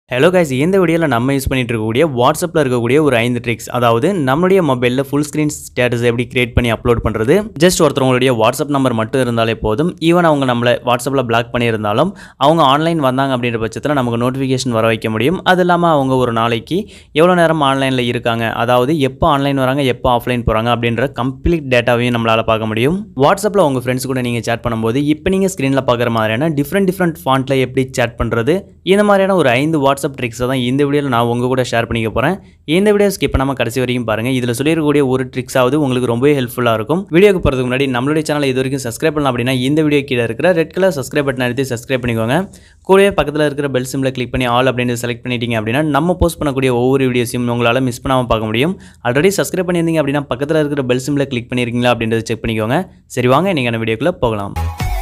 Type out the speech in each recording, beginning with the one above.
hello guys இந்த வீடியோவில் நம்ம யூஸ் பண்ணிட்டு இருக்கக்கூடிய வாட்ஸ்அப்பில் இருக்கக்கூடிய ஒரு ஐந்து ட்ரிக்ஸ் அதாவது நம்மளுடைய மொபைலில் ஃபுல் ஸ்க்ரீன் ஸ்டேட்டஸ் எப்படி கிரியேட் பண்ணி அப்லோட் பண்ணுறது ஜஸ்ட் ஒருத்தவங்களுடைய வாட்ஸ்அப் நம்பர் மட்டும் இருந்தாலே போதும் ஈவன் அவங்க நம்மளை வாட்ஸ்அப்பில் பிளாக் பண்ணியிருந்தாலும் அவங்க ஆன்லைன் வந்தாங்க அப்படின்ற பட்சத்தில் நமக்கு நோட்டிஃபிகேஷன் வர வைக்க முடியும் அது இல்லாமல் அவங்க ஒரு நாளைக்கு எவ்வளோ நேரம் ஆன்லைனில் இருக்காங்க அதாவது எப்போ ஆன்லைன் வராங்க எப்போ ஆஃப்லைன் போகிறாங்க அப்படின்ற கம்ப்ளீட் டேட்டாவையும் நம்மளால் பார்க்க முடியும் வாட்ஸ்அப்பில் உங்கள் ஃப்ரெண்ட்ஸ் கூட நீங்கள் சேட் பண்ணும்போது இப்போ நீங்கள் ஸ்க்ரீனில் பார்க்குற மாதிரியான டிஃப்ரெண்ட் டிஃப்ரெண்ட் ஃபாண்ட்டில் எப்படி சேட் பண்ணுறது இந்த மாதிரியான ஒரு ஐந்து வாட்ஸ்அப் ட்ரிக்ஸை தான் இந்த வீடியோவில் நான் உங்கள் கூட ஷேர் பண்ணிக்க போகிறேன் இந்த வீடியோ ஸ்கிப் பண்ணாமல் கடைசி வரைக்கும் பாருங்கள் இதில் சொல்லியிருக்கக்கூடிய ஒரு ட்ரிக்ஸாவது உங்களுக்கு ரொம்பவே ஹெல்ப்ஃபுல்லாக இருக்கும் வீடியோக்கு போகிறதுக்கு முன்னாடி நம்மளுடைய சேனலை இது வரைக்கும் சப்ஸ்கிரைப் பண்ணலாம் அப்படின்னா இந்த வீடியோ கீழே இருக்கிற ரெட் கலர் சப்ஸ்கிரைப் பட்டன் அழுத்தி சப்ஸ்கிரைப் பண்ணிக்கோங்க கூடவே பக்கத்தில் இருக்கிற பெல் சிம்மில் கிளிக் பண்ணி ஆல் அப்படின்னு செலக்ட் பண்ணிட்டீங்க அப்படின்னா நம்ம போஸ்ட் பண்ணக்கூடிய ஒவ்வொரு வீடியோஸையும் உங்களால் மிஸ் பண்ணாமல் பார்க்க முடியும் ஆல்ரெடி சப்ஸ்கிரைப் பண்ணியிருந்தீங்க அப்படின்னா பக்கத்தில் இருக்கிற பெல் சிம்மில் கிளிக் பண்ணியிருக்கீங்களா அப்படின்றத செக் பண்ணிக்கோங்க சரி வாங்க நீங்கள் வீடியோக்குள்ளே போகலாம்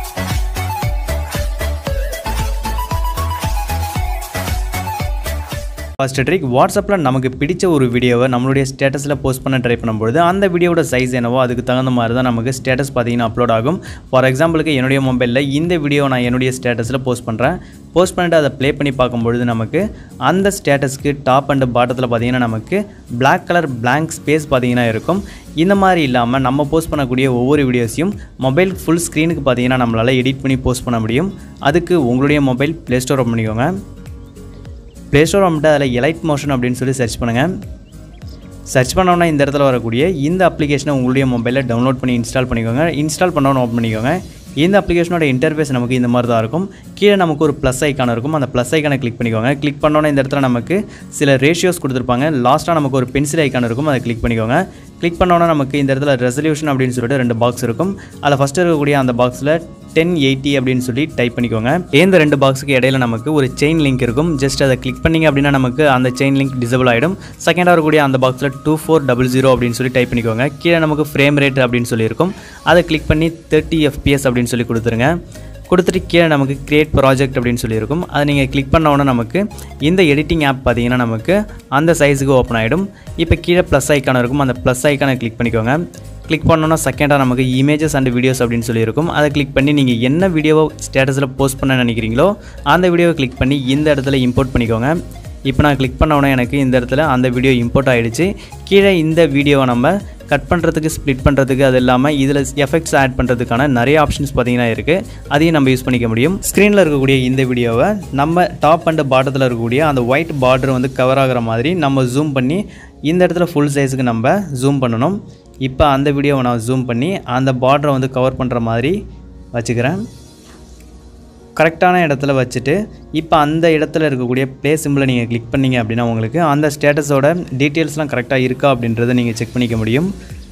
ஃபர்ஸ்ட் ட்ரிக் வாட்ஸ்அப்பில் நமக்கு பிடிச்ச ஒரு வீடியோவை நம்மளுடைய ஸ்டேட்டஸில் போஸ்ட் பண்ண ட்ரை பண்ணும்பொழுது அந்த வீடியோட சைஸ் என்னவோ அதுக்கு தகுந்த மாதிரி தான் நமக்கு ஸ்டேட்டஸ் பார்த்தீங்கன்னா அப்லோட் ஆகும் ஃபார் எக்ஸாம்பிளுக்கு என்னுடைய மொபைலில் இந்த வீடியோ நான் என்னுடைய ஸ்டேட்டஸில் போஸ்ட் பண்ணுறேன் போஸ்ட் பண்ணிட்டு அதை ப்ளே பண்ணி பார்க்கும்பொழுது நமக்கு அந்த ஸ்டேட்டஸ்க்கு டாப் அண்ட் பாட்டத்தில் பார்த்தீங்கன்னா நமக்கு Black கலர் blank ஸ்பேஸ் பார்த்தீங்கன்னா இருக்கும் இந்த மாதிரி இல்லாமல் நம்ம போஸ்ட் பண்ணக்கூடிய ஒவ்வொரு வீடியோஸையும் மொபைல் ஃபுல் ஸ்க்ரீனுக்கு பார்த்தீங்கன்னா நம்மளால் எடிட் பண்ணி போஸ்ட் பண்ண முடியும் அதுக்கு உங்களுடைய மொபைல் ப்ளே ஸ்டோர் ஓப்பன் பண்ணிக்கோங்க ப்ளே ஸ்டோர் வந்துட்டு அதில் எலைட் மோஷன் அப்படின்னு சொல்லி சர்ச் பண்ணுங்கள் சர்ச் பண்ணோன்னா இந்த இடத்துல வரக்கூடிய இந்த அப்ளிகேஷனை உங்களுடைய மொபைலில் டவுன்லோட் பண்ணி இன்ஸ்டால் பண்ணிக்கோங்க இன்ஸ்டால் பண்ணோன்னு ஓப்பன் பண்ணிக்கோங்க இந்த அப்ளிகேஷனோட இன்டர்ஃபேஸ் நமக்கு இந்த மாதிரி தான் இருக்கும் கீழே நமக்கு ஒரு ப்ளஸ் ஐக்கான இருக்கும் அந்த ப்ளஸ் ஐக்கானை கிளிக் பண்ணிக்கோங்க கிளிக் பண்ணோன்னே இந்த இடத்துல நமக்கு சில ரேஷியோஸ் கொடுத்துருப்பாங்க லாஸ்ட்டாக நமக்கு ஒரு பென்சில் ஐக்கான் இருக்கும் அதை கிளிக் பண்ணிக்கோங்க கிளிக் பண்ணோன்னா நமக்கு இந்த இடத்துல ரெசல்யூஷன் அப்படின்னு சொல்லிட்டு ரெண்டு பாக்ஸ் இருக்கும் அதில் ஃபஸ்ட்டு இருக்கக்கூடிய அந்த பாக்ஸில் டென் எயிட்டி அப்படின்னு சொல்லி டைப் பண்ணிக்கோங்க இந்த ரெண்டு பாக்ஸுக்கு இடையில நமக்கு ஒரு செயின் லிங்க் இருக்கும் ஜஸ்ட் அதை கிளிக் பண்ணிங்க அப்படின்னா நமக்கு அந்த செயின் லிங்க் டிசபிள் ஆகிடும் செகண்டாக இருக்கக்கூடிய அந்த பாக்ஸில் டூ ஃபோர் டபுள் ஜீரோ அப்படின்னு சொல்லி டைப் பண்ணிக்கோங்க கீழே நமக்கு ஃப்ரேம் ரேட் அப்படின்னு சொல்லியிருக்கும் அதை கிளிக் பண்ணி தேர்ட்டி எஃபிஎஸ் அப்படின்னு சொல்லி கொடுத்துருங்க கொடுத்துட்டு கீழே நமக்கு கிரியேட் ப்ராஜெக்ட் அப்படின்னு சொல்லியிருக்கும் அதை நீங்கள் கிளிக் பண்ண உடனே நமக்கு இந்த எடிட்டிங் ஆப் பார்த்தீங்கன்னா நமக்கு அந்த சைஸுக்கு ஓப்பன் ஆகிடும் இப்போ கீழே ப்ளஸ் ஐக்கான இருக்கும் அந்த ப்ளஸ் ஐக்கானை கிளிக் பண்ணிக்கோங்க கிளிக் பண்ணோன்னா செகண்டாக நமக்கு இமேஜஸ் அண்ட் வீடியோஸ் அப்படின்னு சொல்லியிருக்கும் அதை கிளிக் பண்ணி நீங்கள் என்ன வீடியோவை ஸ்டேட்டஸில் போஸ்ட் பண்ண நினைக்கிறீங்களோ அந்த வீடியோவை கிளிக் பண்ணி இந்த இடத்துல இம்போர்ட் பண்ணிக்கோங்க இப்போ நான் கிளிக் பண்ண உடனே எனக்கு இந்த இடத்துல அந்த வீடியோ இம்போர்ட் ஆகிடுச்சு கீழே இந்த வீடியோவை நம்ம கட் பண்ணுறதுக்கு ஸ்ப்ளிட் பண்ணுறதுக்கு அது இல்லாமல் இதில் எஃபெக்ட்ஸ் ஆட் பண்ணுறதுக்கான நிறைய ஆப்ஷன்ஸ் பார்த்தீங்கன்னா இருக்குது அதையும் நம்ம யூஸ் பண்ணிக்க முடியும் ஸ்க்ரீனில் இருக்கக்கூடிய இந்த வீடியோவை நம்ம டாப் அண்ட் பாட்டத்தில் இருக்கக்கூடிய அந்த ஒயிட் பார்டர் வந்து கவர் ஆகிற மாதிரி நம்ம ஜூம் பண்ணி இந்த இடத்துல ஃபுல் சைஸுக்கு நம்ம ஜூம் பண்ணணும் இப்போ அந்த வீடியோவை நான் ஜூம் பண்ணி அந்த பார்டரை வந்து கவர் பண்ணுற மாதிரி வச்சுக்கிறேன் கரெக்டான இடத்துல வச்சுட்டு இப்போ அந்த இடத்துல இருக்கக்கூடிய ப்ளே சிம்பிளை நீங்கள் கிளிக் பண்ணீங்க அப்படின்னா உங்களுக்கு அந்த ஸ்டேட்டஸோட டீட்டெயில்ஸ்லாம் கரெக்டாக இருக்கா அப்படின்றத நீங்கள் செக் பண்ணிக்க முடியும்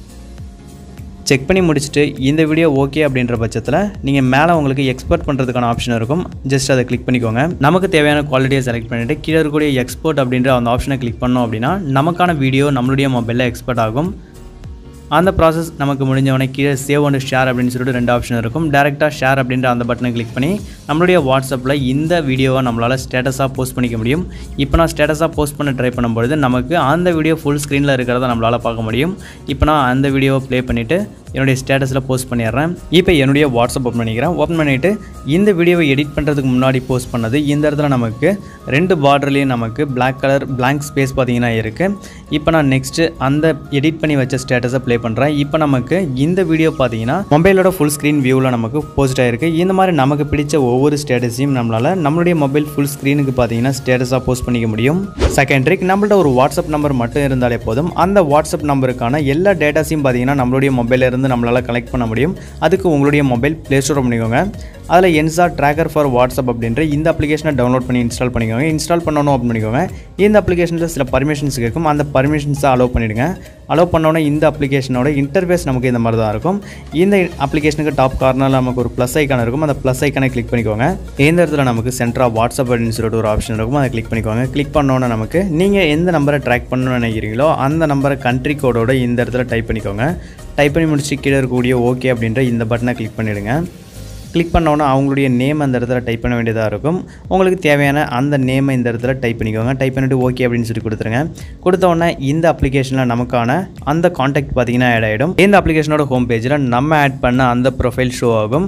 செக் பண்ணி முடிச்சுட்டு இந்த வீடியோ ஓகே அப்படின்ற பட்சத்தில் நீங்கள் மேலே உங்களுக்கு எக்ஸ்போர்ட் பண்ணுறதுக்கான ஆப்ஷன் இருக்கும் ஜஸ்ட் அதை கிளிக் பண்ணிக்கோங்க நமக்கு தேவையான குவாலிட்டியை செலக்ட் பண்ணிவிட்டு கீழே இருக்கக்கூடிய எக்ஸ்போர்ட் அப்படின்ற அந்த ஆப்ஷனை கிளிக் பண்ணோம் அப்படின்னா நமக்கான வீடியோ நம்மளுடைய மொபைலில் எக்ஸ்போர்ட் ஆகும் அந்த ப்ராசஸ் நமக்கு முடிஞ்சவொடனே கீழே சேவ் அண்ட் ஷேர் அப்படின்னு சொல்லிட்டு ரெண்டு ஆப்ஷன் இருக்கும் டேரெக்டாக ஷேர் அப்படின்ற அந்த பட்டனை கிளிக் பண்ணி நம்மளுடைய வாட்ஸ்அப்பில் இந்த வீடியோவை நம்மளால் ஸ்டேட்டஸாக போஸ்ட் பண்ணிக்க முடியும் இப்போ நான் ஸ்டேட்டஸாக போஸ்ட் பண்ண ட்ரை பண்ணும்பொழுது நமக்கு அந்த வீடியோ ஃபுல் ஸ்க்ரீனில் இருக்கிறத நம்மளால் பார்க்க முடியும் இப்போ நான் அந்த வீடியோவை ப்ளே பண்ணிவிட்டு என்னுடைய ஸ்டேட்டஸில் போஸ்ட் பண்ணிடுறேன் இப்போ என்னுடைய வாட்ஸ்அப் ஓப்பன் பண்ணிக்கிறேன் ஓப்பன் பண்ணிவிட்டு இந்த வீடியோவை எடிட் பண்ணுறதுக்கு முன்னாடி போஸ்ட் பண்ணது இந்த இடத்துல நமக்கு ரெண்டு பார்டர்லேயும் நமக்கு பிளாக் கலர் blank ஸ்பேஸ் பார்த்தீங்கன்னா இருக்குது இப்போ நான் நெக்ஸ்ட்டு அந்த எடிட் பண்ணி வச்ச ஸ்டேட்டஸை ப்ளே பண்ணுறேன் இப்போ நமக்கு இந்த வீடியோ பார்த்தீங்கன்னா மொபைலோட ஃபுல் ஸ்க்ரீன் வியூவில் நமக்கு போஸ்ட் ஆயிருக்கு இந்த மாதிரி நமக்கு பிடிச்ச ஒவ்வொரு ஸ்டேட்டஸையும் நம்மளால் நம்மளுடைய மொபைல் ஃபுல் ஸ்க்ரீனுக்கு பார்த்தீங்கன்னா ஸ்டேட்டஸாக போஸ்ட் பண்ணிக்க முடியும் செகண்ட் ட்ரிக் நம்மள்ட்ட ஒரு வாட்ஸ்அப் நம்பர் மட்டும் இருந்தாலே போதும் அந்த வாட்ஸ்அப் நம்பருக்கான எல்லா டேட்டாஸையும் பார்த்தீங்கன்னா நம்மளுடைய மொபைலில் இருந்து நம்மளால் கலெக்ட் பண்ண முடியும் அதுக்கு உங்களுடைய மொபைல் ப்ளே ஸ்டோர் பண்ணிக்கோங்க அதில் என்சா ட்ராக்கர் ஃபார் வாட்ஸ்அப் அப்படின்ற இந்த அப்ளிகேஷனை டவுன்லோட் பண்ணி இன்ஸ்டால் பண்ணிக்கோங்க இன்ஸ்டால் பண்ணணும் ஓப்பன் பண்ணிக்கோங்க இந்த அப்ளிகேஷனில் சில பர்மிஷன்ஸ் கேட்கும் அந்த பர்மிஷன்ஸை அலோவ் பண்ணிவிடுங்க அலோவ் பண்ணோன்னே இந்த அப்ளிகேஷனோட இன்டர்ஃபேஸ் நமக்கு இந்த மாதிரி தான் இருக்கும் இந்த அப்ளிகேஷனுக்கு டாப் கார்னரில் நமக்கு ஒரு ப்ளஸ் ஐக்கான் இருக்கும் அந்த ப்ளஸ் ஐக்கானை கிளிக் பண்ணிக்கோங்க இந்த இடத்துல நமக்கு சென்ட்ரா வாட்ஸ்அப் அப்படின்னு சொல்லிட்டு ஒரு ஆப்ஷன் இருக்கும் அதை கிளிக் பண்ணிக்கோங்க கிளிக் பண்ணோன்னே நமக்கு நீங்கள் எந்த நம்பரை ட்ராக் பண்ணணும்னு நினைக்கிறீங்களோ அந்த நம்பரை கண்ட்ரி கோடோட இந்த இடத்துல டைப் பண்ணிக்கோங்க டைப் பண்ணி முடிச்சு கீழே இருக்கக்கூடிய ஓகே அப்படின்ற இந்த பட்டனை கிளிக் பண்ணிவிடுங்க கிளிக் பண்ணோன்னே அவங்களுடைய நேம் அந்த இடத்துல டைப் பண்ண வேண்டியதாக இருக்கும் உங்களுக்கு தேவையான அந்த நேமை இந்த இடத்துல டைப் பண்ணிக்கோங்க டைப் பண்ணிவிட்டு ஓகே அப்படின்னு சொல்லி கொடுத்துருங்க கொடுத்த உடனே இந்த அப்ளிகேஷனில் நமக்கான அந்த காண்டாக்ட் பார்த்தீங்கன்னா ஆட் ஆகிடும் இந்த அப்ளிகேஷனோட ஹோம் பேஜில் நம்ம ஆட் பண்ண அந்த ப்ரொஃபைல் ஷோ ஆகும்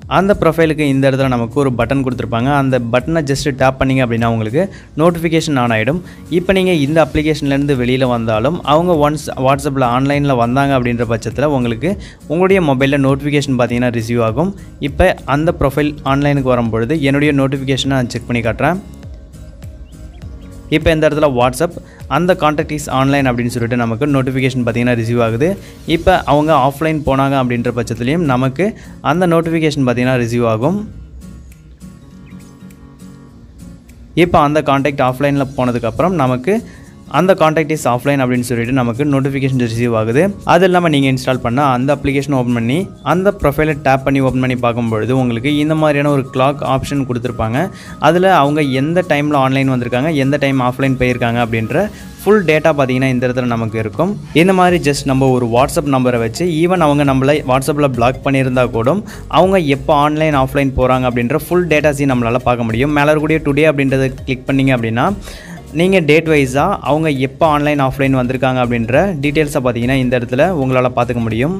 அந்த ப்ரொஃபைலுக்கு இந்த இடத்துல நமக்கு ஒரு பட்டன் கொடுத்துருப்பாங்க அந்த பட்டனை ஜஸ்ட் டேப் பண்ணிங்க அப்படின்னா உங்களுக்கு நோட்டிஃபிகேஷன் ஆன் ஆகிடும் இப்போ நீங்கள் இந்த அப்ளிகேஷன்லேருந்து வெளியில் வந்தாலும் அவங்க ஒன்ஸ் வாட்ஸ்அப்பில் ஆன்லைனில் வந்தாங்க அப்படின்ற பட்சத்தில் உங்களுக்கு உங்களுடைய மொபைலில் நோட்டிஃபிகேஷன் பார்த்தீங்கன்னா ரிசீவ் ஆகும் இப்போ அந்த ப்ரொஃபைல் ஆன்லைனுக்கு வரும்பொழுது என்னுடைய நோட்டிஃபிகேஷனை நான் செக் பண்ணி காட்டுறேன் இப்போ இந்த இடத்துல வாட்ஸ்அப் அந்த காண்டாக்ட் இஸ் ஆன்லைன் அப்படின்னு சொல்லிட்டு நமக்கு நோட்டிஃபிகேஷன் பார்த்தீங்கன்னா ரிசீவ் ஆகுது இப்போ அவங்க ஆஃப்லைன் போனாங்க அப்படின்ற பட்சத்துலேயும் நமக்கு அந்த நோட்டிஃபிகேஷன் பார்த்தீங்கன்னா ரிசீவ் ஆகும் இப்போ அந்த காண்டாக்ட் ஆஃப்லைனில் போனதுக்கப்புறம் நமக்கு அந்த காண்டாக்ட் இஸ் ஆஃப்லைன் அப்படின்னு சொல்லிட்டு நமக்கு நோட்டிஃபிகேஷன் ரிசீவ் ஆகுது அது இல்லாமல் நீங்கள் இன்ஸ்டால் பண்ண அந்த அப்ளிகேஷன் ஓப்பன் பண்ணி அந்த ப்ரொஃபைலை டேப் பண்ணி ஓப்பன் பண்ணி பார்க்கும்பொழுது உங்களுக்கு இந்த மாதிரியான ஒரு கிளாக் ஆப்ஷன் கொடுத்துருப்பாங்க அதில் அவங்க எந்த டைமில் ஆன்லைன் வந்திருக்காங்க எந்த டைம் ஆஃப்லைன் போயிருக்காங்க அப்படின்ற ஃபுல் டேட்டா பார்த்தீங்கன்னா இந்த இடத்துல நமக்கு இருக்கும் இந்த மாதிரி ஜஸ்ட் நம்ம ஒரு வாட்ஸ்அப் நம்பரை வச்சு ஈவன் அவங்க நம்மளை வாட்ஸ்அப்பில் பிளாக் பண்ணியிருந்தா கூட அவங்க எப்போ ஆன்லைன் ஆஃப்லைன் போகிறாங்க அப்படின்ற ஃபுல் டேட்டாஸையும் நம்மளால் பார்க்க முடியும் மேலே இருக்கக்கூடிய டுடே அப்படின்றத கிளிக் பண்ணிங்க அப்படின்னா நீங்கள் டேட் வைஸாக அவங்க எப்போ ஆன்லைன் ஆஃப்லைன் வந்திருக்காங்க அப்படின்ற டீட்டெயில்ஸை பார்த்தீங்கன்னா இந்த இடத்துல உங்களால் பார்த்துக்க முடியும்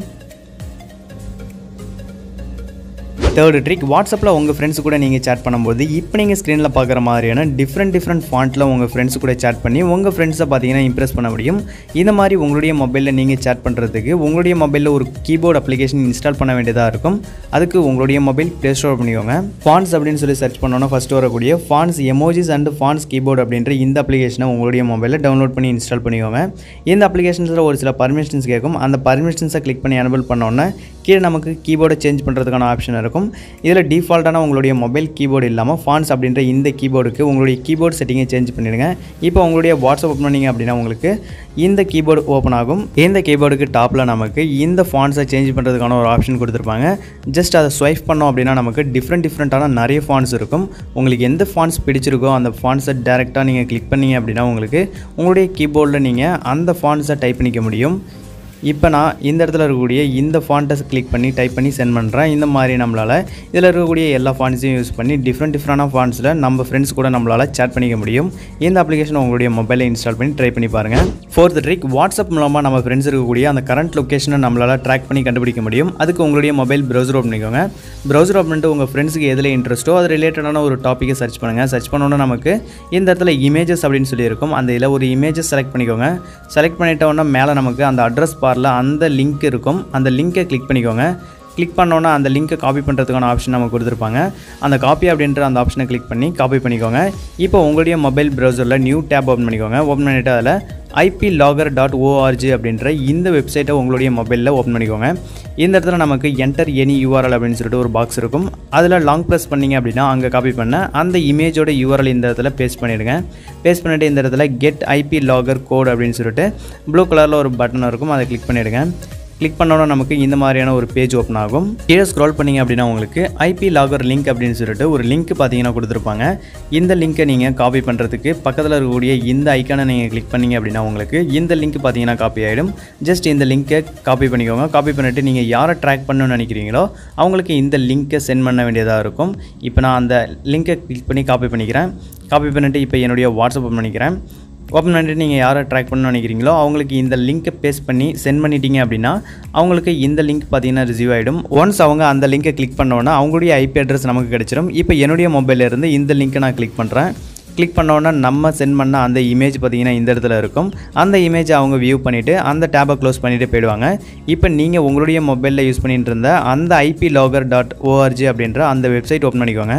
தேர்டு ட்ரிக் வாட்ஸ்அப்பில் உங்கள் ஃப்ரெண்ட்ஸ் கூட நீங்கள் சேட் பண்ணும்போது இப்போ நீங்கள் ஸ்க்ரீனில் பார்க்குற மாதிரியான டிஃப்ரெண்ட் டிஃப்ரெண்ட் ஃபாண்ட்டில் உங்கள் ஃப்ரெண்ட்ஸ் கூட சேட் பண்ணி உங்கள் ஃப்ரெண்ட்ஸை பார்த்தீங்கன்னா இம்ப்ரெஸ் பண்ண முடியும் இந்த மாதிரி உங்களுடைய மொபைலில் நீங்கள் சேட் பண்ணுறதுக்கு உங்களுடைய மொபைலில் ஒரு கீபோர்டு அப்ளிகேஷன் இன்ஸ்டால் பண்ண வேண்டியதாக இருக்கும் அதுக்கு உங்களுடைய மொபைல் ப்ளே ஸ்டோர் பண்ணிக்கோங்க ஃபான்ஸ் அப்படின்னு சொல்லி சர்ச் பண்ணோன்னா ஃபஸ்ட்டு வரக்கூடிய fonts emojis and fonts keyboard அப்படின்ற இந்த அப்ளிகேஷனை உங்களுடைய மொபைலில் டவுன்லோட் பண்ணி இன்ஸ்டால் பண்ணிக்கோங்க இந்த அப்ளிகேஷன்ஸில் ஒரு சில பர்மிஷன்ஸ் கேட்கும் அந்த பர்மிஷன்ஸை கிளிக் பண்ணி எனபிள் பண்ணோன்னே கீழே நமக்கு கீபோர்டை சேஞ்ச் பண்ணுறதுக்கான ஆப்ஷன் இருக்கும் இதில் டிஃபால்ட்டான உங்களுடைய மொபைல் கீபோர்டு இல்லாமல் ஃபான்ஸ் அப்படின்ற இந்த கீபோர்டுக்கு உங்களுடைய கீபோர்டு செட்டிங்கை சேஞ்ச் பண்ணிடுங்க இப்போ உங்களுடைய வாட்ஸ்அப் ஓப்பன் பண்ணிங்க அப்படின்னா உங்களுக்கு இந்த கீபோர்டு ஓப்பன் ஆகும் இந்த கீபோர்டுக்கு டாப்பில் நமக்கு இந்த ஃபான்ஸை சேஞ்ச் பண்ணுறதுக்கான ஒரு ஆப்ஷன் கொடுத்துருப்பாங்க ஜஸ்ட் அதை ஸ்வைப் பண்ணோம் அப்படின்னா நமக்கு டிஃப்ரெண்ட் டிஃப்ரெண்ட்டான நிறைய ஃபான்ஸ் இருக்கும் உங்களுக்கு எந்த ஃபான்ஸ் பிடிச்சிருக்கோ அந்த ஃபான்ஸை டேரெக்டாக நீங்கள் கிளிக் பண்ணீங்க அப்படின்னா உங்களுக்கு உங்களுடைய கீபோர்டில் நீங்கள் அந்த ஃபான்ஸை டைப் பண்ணிக்க முடியும் இப்போ நான் இந்த இடத்துல இருக்கக்கூடிய இந்த ஃபாண்ட்டை கிளிக் பண்ணி டைப் பண்ணி சென்ட் பண்ணுறேன் இந்த மாதிரி நம்மளால் இதில் இருக்கக்கூடிய எல்லா ஃபாண்ட்ஸையும் யூஸ் பண்ணி டிஃப்ரெண்ட் டிஃப்ரெண்டான ஃபாண்ட்ஸில் நம்ம ஃப்ரெண்ட்ஸ் கூட நம்மளால் சேட் பண்ணிக்க முடியும் இந்த அப்ளிகேஷன் உங்களுடைய மொபைலில் இன்ஸ்டால் பண்ணி ட்ரை பண்ணி பாருங்கள் ஃபோர்த் ட்ரிக் வாட்ஸ்அப் மூலமாக நம்ம ஃப்ரெண்ட்ஸ் இருக்கக்கூடிய அந்த கரண்ட் லொக்கேஷனை நம்மளால் ட்ராக் பண்ணி கண்டுபிடிக்க முடியும் அதுக்கு உங்களுடைய மொபைல் ப்ரௌசர் ஓப்பன் பண்ணிக்கோங்க ப்ரௌசர் ஓப்பன் பண்ணிட்டு உங்கள் ஃப்ரெண்ட்ஸுக்கு எதில் இன்ட்ரெஸ்ட்டோ அது ரிலேட்டடான ஒரு டாப்பிக்கை சர்ச் பண்ணுங்கள் சர்ச் பண்ணோன்னா நமக்கு இந்த இடத்துல இமேஜஸ் அப்படின்னு சொல்லியிருக்கும் அந்த இதில் ஒரு இமேஜஸ் செலக்ட் பண்ணிக்கோங்க செலக்ட் பண்ணிட்டோன்னா மேலே நமக்கு அந்த அட்ரஸ் பாரில் அந்த லிங்க் இருக்கும் அந்த லிங்க்கை கிளிக் பண்ணிக்கோங்க கிளிக் பண்ணோன்னா அந்த லிங்க்கை காப்பி பண்ணுறதுக்கான ஆப்ஷன் நமக்கு கொடுத்துருப்பாங்க அந்த காப்பி அப்படின்ற அந்த ஆப்ஷனை கிளிக் பண்ணி காப்பி பண்ணிக்கோங்க இப்போ உங்களுடைய மொபைல் ப்ரௌசரில் நியூ டேப் ஓப்பன் பண்ணிக்கோங்க ஓப்பன் பண்ணிவிட்டு அதில் ஐபி லாகர் டாட் ஓஆர்ஜி அப்படின்ற இந்த வெப்சைட்டை உங்களுடைய மொபைலில் ஓப்பன் பண்ணிக்கோங்க இந்த இடத்துல நமக்கு என்டர் எனி யூஆர்எல் அப்படின்னு சொல்லிட்டு ஒரு பாக்ஸ் இருக்கும் அதில் லாங் ப்ரெஸ் பண்ணிங்க அப்படின்னா அங்கே காப்பி பண்ண அந்த இமேஜோட யூஆர்எல் இந்த இடத்துல பேஸ்ட் பண்ணிவிடுங்க பேஸ்ட் பண்ணிவிட்டு இந்த இடத்துல கெட் ஐபி லாகர் கோட் அப்படின்னு சொல்லிட்டு ப்ளூ கலரில் ஒரு பட்டன் இருக்கும் அதை கிளிக் பண்ணிவிடுங்க கிளிக் பண்ணோன்னா நமக்கு இந்த மாதிரியான ஒரு பேஜ் ஓப்பன் ஆகும் கீழே ஸ்க்ரால் பண்ணிங்க அப்படின்னா உங்களுக்கு ஐபி லாகர் லிங்க் அப்படின்னு சொல்லிட்டு ஒரு லிங்க் பார்த்தீங்கன்னா கொடுத்துருப்பாங்க இந்த லிங்க்கை நீங்கள் காப்பி பண்ணுறதுக்கு பக்கத்தில் இருக்கக்கூடிய இந்த ஐக்கானை நீங்கள் கிளிக் பண்ணீங்க அப்படின்னா உங்களுக்கு இந்த லிங்க் பார்த்தீங்கன்னா காப்பி ஆகிடும் ஜஸ்ட் இந்த லிங்க்கை காப்பி பண்ணிக்கோங்க காப்பி பண்ணிவிட்டு நீங்கள் யாரை ட்ராக் பண்ணணும்னு நினைக்கிறீங்களோ அவங்களுக்கு இந்த லிங்க்கை சென்ட் பண்ண வேண்டியதாக இருக்கும் இப்போ நான் அந்த லிங்க்கை கிளிக் பண்ணி காப்பி பண்ணிக்கிறேன் காப்பி பண்ணிவிட்டு இப்போ என்னுடைய வாட்ஸ்அப் பண்ணிக்கிறேன் ஓப்பன் பண்ணிட்டு நீங்கள் யாரை ட்ராக் பண்ணணும்னு நினைக்கிறீங்களோ அவங்களுக்கு இந்த லிங்க்கை பேஸ்ட் பண்ணி சென்ட் பண்ணிட்டீங்க அப்படின்னா அவங்களுக்கு இந்த லிங்க் பார்த்தீங்கன்னா ரிசீவ் ஆகிடும் ஒன்ஸ் அவங்க அந்த லிங்க்கை கிளிக் பண்ணோன்னா அவங்களுடைய ஐபி அட்ரஸ் நமக்கு கிடச்சிரும் இப்போ என்னுடைய மொபைல்ல இருந்து இந்த லிங்க்கை நான் கிளிக் பண்ணுறேன் கிளிக் பண்ணோன்னா நம்ம சென்ட் பண்ண அந்த இமேஜ் பார்த்தீங்கன்னா இந்த இடத்துல இருக்கும் அந்த இமேஜை அவங்க வியூ பண்ணிவிட்டு அந்த டேபை க்ளோஸ் பண்ணிவிட்டு போயிடுவாங்க இப்போ நீங்கள் உங்களுடைய மொபைலில் யூஸ் பண்ணிட்டு இருந்த அந்த ஐபி லாகர் டாட் ஓஆர்ஜி அப்படின்ற அந்த வெப்சைட் ஓப்பன் பண்ணிக்கோங்க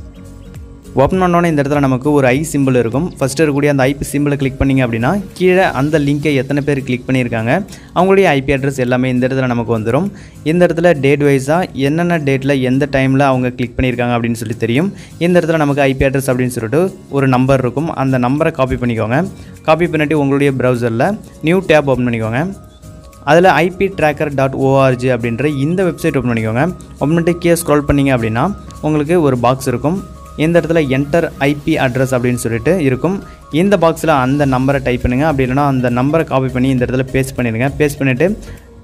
ஓப்பன் பண்ணோன்னே இந்த இடத்துல நமக்கு ஒரு ஐ சிம்பிள் இருக்கும் ஃபஸ்ட்டு இருக்கக்கூடிய அந்த ஐபி சிம்பிளை கிளிக் பண்ணிங்க அப்படின்னா கீழே அந்த லிங்கை எத்தனை பேர் கிளிக் பண்ணியிருக்காங்க அவங்களுடைய ஐபி அட்ரஸ் எல்லாமே இந்த இடத்துல நமக்கு வந்துடும் இந்த இடத்துல டேட் வைஸாக என்னென்ன டேட்டில் எந்த டைமில் அவங்க கிளிக் பண்ணியிருக்காங்க அப்படின்னு சொல்லி தெரியும் இந்த இடத்துல நமக்கு ஐபி அட்ரஸ் அப்படின்னு சொல்லிட்டு ஒரு நம்பர் இருக்கும் அந்த நம்பரை காப்பி பண்ணிக்கோங்க காப்பி பண்ணிவிட்டு உங்களுடைய ப்ரௌசரில் நியூ டேப் ஓப்பன் பண்ணிக்கோங்க அதில் ஐபி ட்ராக்கர் டாட் ஓஆர்ஜி அப்படின்ற இந்த வெப்சைட் ஓப்பன் பண்ணிக்கோங்க ஓப்பன் பண்ணிட்டு கீழே ஸ்க்ரால் பண்ணிங்க அப்படின்னா உங்களுக்கு ஒரு பாக்ஸ் இருக்கும் இந்த இடத்துல என்டர் ஐபி அட்ரஸ் அப்படின்னு சொல்லிட்டு இருக்கும் இந்த பாக்ஸில் அந்த நம்பரை டைப் பண்ணுங்கள் அப்படி இல்லைனா அந்த நம்பரை காப்பி பண்ணி இந்த இடத்துல பேஸ்ட் பண்ணிடுங்க பேஸ்ட் பண்ணிவிட்டு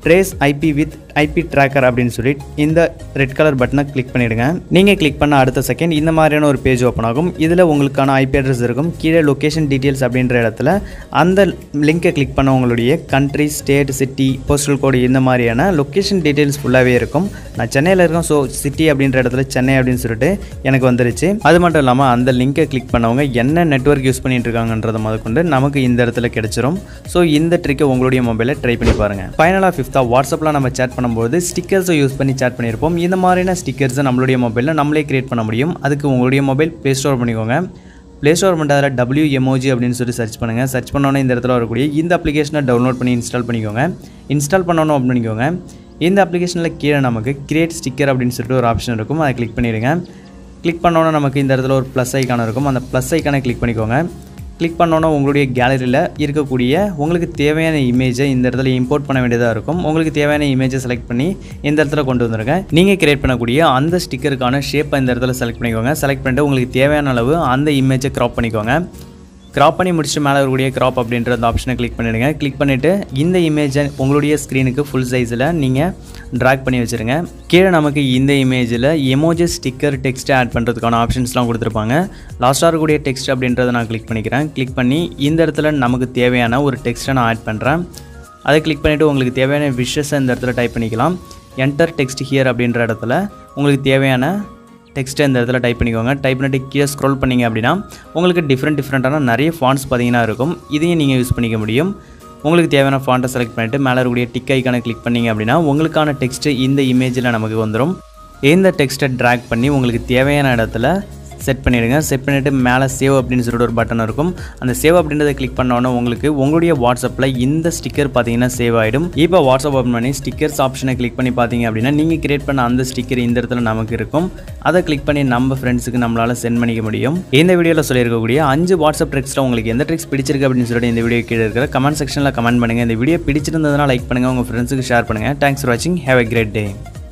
trace IP with IP tracker அப்படின்னு சொல்லி இந்த ரெட் கலர் பட்டனை கிளிக் பண்ணிவிடுங்க நீங்கள் கிளிக் பண்ண அடுத்த செகண்ட் இந்த மாதிரியான ஒரு பேஜ் ஓப்பன் ஆகும் இதில் உங்களுக்கான ஐபி அட்ரஸ் இருக்கும் கீழே லொக்கேஷன் டீட்டெயில்ஸ் அப்படின்ற இடத்துல அந்த லிங்கை கிளிக் பண்ண உங்களுடைய country state city postal code இந்த மாதிரியான லொக்கேஷன் டீட்டெயில்ஸ் ஃபுல்லாகவே இருக்கும் நான் சென்னையில் இருக்கேன் ஸோ சிட்டி அப்படின்ற இடத்துல சென்னை அப்படின்னு சொல்லிட்டு எனக்கு வந்துருச்சு அது மட்டும் இல்லாமல் அந்த லிங்கை கிளிக் பண்ணவங்க என்ன நெட்ஒர்க் யூஸ் பண்ணிட்டு இருக்காங்கன்றதை முதற்கொண்டு நமக்கு இந்த இடத்துல கிடைச்சிரும் ஸோ இந்த ட்ரிக்கை உங்களுடைய மொபைலில் ட்ரை பண்ணி பாருங்கள் ஃபைனலாக ஃபிஃப்த்தாக வாட்ஸ்அப்பில் நம்ம சேட் பண்ணும்போது ஸ்டிக்கர்ஸை யூஸ் பண்ணி சேட் பண்ணியிருப்போம் இந்த மாதிரியான ஸ்டிக்கர்ஸை நம்மளுடைய மொபைலில் நம்மளே கிரியேட் பண்ண முடியும் அதுக்கு உங்களுடைய மொபைல் ப்ளே ஸ்டோர் பண்ணிக்கோங்க ப்ளே ஸ்டோர் பண்ணிட்டு அதில் டபிள்யூ எமோஜி அப்படின்னு சொல்லி சர்ச் பண்ணுங்கள் சர்ச் பண்ணோன்னே இந்த இடத்துல வரக்கூடிய இந்த அப்ளிகேஷனை டவுன்லோட் பண்ணி இன்ஸ்டால் பண்ணிக்கோங்க இன்ஸ்டால் பண்ணணும் அப்படின்னு பண்ணிக்கோங்க இந்த அப்ளிகேஷனில் கீழே நமக்கு கிரியேட் ஸ்டிக்கர் அப்படின்னு சொல்லிட்டு ஒரு ஆப்ஷன் இருக்கும் அதை கிளிக் பண்ணிடுங்க கிளிக் பண்ணோன்னே நமக்கு இந்த இடத்துல ஒரு ப்ளஸ் ஐக்கான இருக்கும் அந்த ப்ளஸ் ஐக்கானை கிளிக் பண்ணிக்கோங்க கிளிக் பண்ணோன்னே உங்களுடைய கேலரியில் இருக்கக்கூடிய உங்களுக்கு தேவையான இமேஜை இந்த இடத்துல இம்போர்ட் பண்ண வேண்டியதாக இருக்கும் உங்களுக்கு தேவையான இமேஜை செலக்ட் பண்ணி இந்த இடத்துல கொண்டு வந்துருங்க நீங்கள் கிரியேட் பண்ணக்கூடிய அந்த ஸ்டிக்கருக்கான ஷேப்பை இந்த இடத்துல செலக்ட் பண்ணிக்கோங்க செலக்ட் பண்ணிட்டு உங்களுக்கு தேவையான அளவு அந்த இமேஜை க்ராப் பண்ணிக்கோங்க க்ராப் பண்ணி முடிச்சுட்டு மேலே இருக்கக்கூடிய க்ராப் அப்படின்ற அந்த ஆப்ஷனை கிளிக் பண்ணிடுங்க கிளிக் பண்ணிவிட்டு இந்த இமேஜை உங்களுடைய ஸ்க்ரீனுக்கு ஃபுல் சைஸில் நீங்கள் ட்ராக் பண்ணி வச்சுருங்க கீழே நமக்கு இந்த இமேஜில் எமோஜி ஸ்டிக்கர் டெக்ஸ்ட் ஆட் பண்ணுறதுக்கான ஆப்ஷன்ஸ்லாம் கொடுத்துருப்பாங்க லாஸ்ட்டாக இருக்கக்கூடிய டெக்ஸ்ட் அப்படின்றத நான் கிளிக் பண்ணிக்கிறேன் கிளிக் பண்ணி இந்த இடத்துல நமக்கு தேவையான ஒரு டெக்ஸ்ட்டை நான் ஆட் பண்ணுறேன் அதை கிளிக் பண்ணிவிட்டு உங்களுக்கு தேவையான விஷஸை இந்த இடத்துல டைப் பண்ணிக்கலாம் என்டர் டெக்ஸ்ட் ஹியர் அப்படின்ற இடத்துல உங்களுக்கு தேவையான டெக்ஸ்ட்டை இந்த இடத்துல டைப் பண்ணிக்கோங்க டைப் பண்ணிட்டு கீழே ஸ்க்ரோல் பண்ணிங்க அப்படின்னா உங்களுக்கு டிஃப்ரெண்ட் டிஃப்ரெண்ட்டான நிறைய ஃபாண்ட்ஸ் பார்த்தீங்கன்னா இருக்கும் இதையும் நீங்கள் யூஸ் பண்ணிக்க முடியும் உங்களுக்கு தேவையான ஃபாண்ட்டை செலக்ட் பண்ணிவிட்டு மேலே இருக்கக்கூடிய டிக் ஐக்கானை கிளிக் பண்ணிங்க அப்படின்னா உங்களுக்கான டெக்ஸ்ட்டு இந்த இமேஜில் நமக்கு வந்துடும் இந்த டெக்ஸ்ட்டை ட்ராக் பண்ணி உங்களுக்கு தேவையான இடத்துல செட் பண்ணிவிடுங்க செட் பண்ணிவிட்டு மேலே சேவ் அப்படின்னு சொல்லிட்டு ஒரு பட்டன் இருக்கும் அந்த சேவ் அப்படின்றத கிளிக் பண்ணோன்னே உங்களுக்கு உங்களுடைய வாட்ஸ்அப்பில் இந்த ஸ்டிக்கர் பார்த்தீங்கன்னா சேவ் ஆகிடும் இப்போ வாட்ஸ்அப் ஓப்பன் பண்ணி ஸ்டிக்கர்ஸ் ஆப்ஷனை கிளிக் பண்ணி பார்த்தீங்க அப்படின்னா நீங்கள் கிரியேட் பண்ண அந்த ஸ்டிக்கர் இந்த இடத்துல நமக்கு இருக்கும் அதை கிளிக் பண்ணி நம்ம ஃப்ரெண்ட்ஸுக்கு நம்மளால் சென்ட் பண்ணிக்க முடியும் இந்த வீடியோவில் சொல்லியிருக்கக்கூடிய அஞ்சு வாட்ஸ்அப் ட்ரிக்ஸில் உங்களுக்கு எந்த ட்ரிக்ஸ் பிடிச்சிருக்கு அப்படின்னு சொல்லிட்டு இந்த வீடியோ கீழே இருக்கிற கமெண்ட் செக்ஷனில் கமெண்ட் பண்ணுங்கள் இந்த வீடியோ பிடிச்சிருந்ததுன்னா லைக் பண்ணுங்கள் உங்கள் ஃப்ரெண்ட்ஸுக்கு ஷேர் பண்ணுங்கள் தேங்க்ஸ் ஃபார் வாட்சிங் ஹேவ் a கிரேட் டே